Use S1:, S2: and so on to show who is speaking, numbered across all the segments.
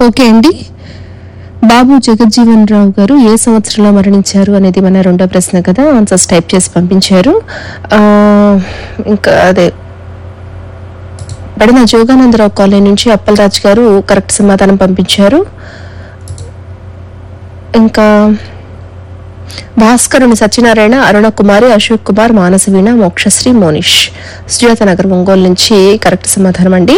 S1: Okay అండి బాబు జగజ్జీవన్ రావు గారు ఏ సంవత్సరంలో మరణించారు అనేది మన రెండో ప్రశ్న కదా ఆన్సర్స్ టైప్ చేసి పంపించారు ఆ, ఇంకా అదే పడిన జోగానందరావు కాలనీ నుంచి అప్పలరాజు గారు కరెక్ట్ సమాధానం పంపించారు ఇంకా భాస్కరుని సత్యనారాయణ అరుణ కుమారి అశోక్ కుమార్ మానసవీణ మోక్షశ్రీ మోనిష్ సుజాత నగర్ ఒంగోలు నుంచి కరెక్ట్ సమాధానం అండి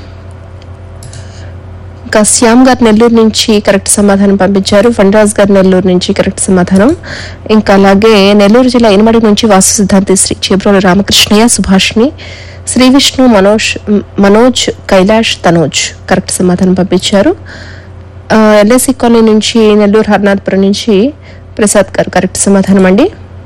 S1: ఇంకా శ్యామ్ గారు నెల్లూరు నుంచి కరెక్ట్ సమాధానం పంపించారు ఫణిరాజ్ గారు నెల్లూరు నుంచి కరెక్ట్ సమాధానం ఇంకా అలాగే నెల్లూరు జిల్లా ఇనమడి నుంచి వాసు సిద్ధాంతి శ్రీ చేబ్రోలు రామకృష్ణయ్య సుభాష్ని శ్రీ విష్ణు మనోజ్ మనోజ్ కైలాష్ తనోజ్ కరెక్ట్ సమాధానం పంపించారు ఎల్ఐసి కాలనీ నుంచి నెల్లూరు హర్నాథ్పురం నుంచి ప్రసాద్ గారు కరెక్ట్ సమాధానం అండి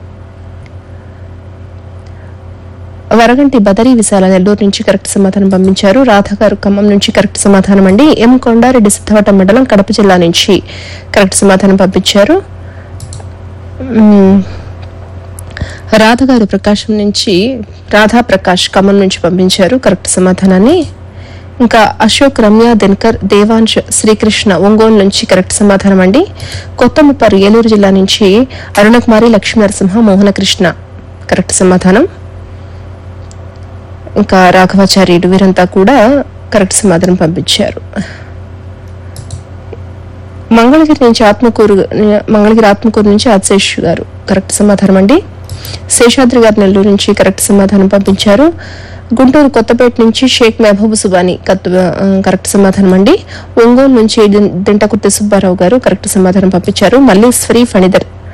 S1: వరగంటి బదరి విశాల నెల్లూరు నుంచి కరెక్ట్ సమాధానం పంపించారు రాధ గారు ఖమ్మం నుంచి కరెక్ట్ సమాధానం అండి ఎం కొండారెడ్డి సిద్ధవటం మండలం కడప జిల్లా నుంచి కరెక్ట్ సమాధానం పంపించారు మ్మ్. రాధ గారు ప్రకాశం నుంచి రాధా ప్రకాష్ ఖమ్మం నుంచి పంపించారు కరెక్ట్ సమాధానాన్ని ఇంకా అశోక్ రమ్య దినకర్ దేవాంశ్ శ్రీకృష్ణ ఒంగోలు నుంచి కరెక్ట్ సమాధానం అండి కొత్తముప్పరు ఏలూరు జిల్లా నుంచి అరుణకుమారి లక్ష్మీ నరసింహ మోహనకృష్ణ కరెక్ట్ సమాధానం ఇంకా రాఘవాచార్యుడు వీరంతా కూడా కరెక్ట్ సమాధానం పంపించారు మంగళగిరి నుంచి ఆత్మకూరు మంగళగిరి ఆత్మకూరు నుంచి ఆదిశేష్ గారు కరెక్ట్ సమాధానం అండి శేషాద్రి గారు నెల్లూరు నుంచి కరెక్ట్ సమాధానం పంపించారు గుంటూరు కొత్తపేట నుంచి షేక్ మహబూబ్ సుబాని కత్- ఆ, కరెక్ట్ సమాధానం అండి ఒంగోలు నుంచి దిం- దింటకుర్తి సుబ్బారావు గారు కరెక్ట్ సమాధానం పంపించారు మల్లీశ్వరి ఫణిధర్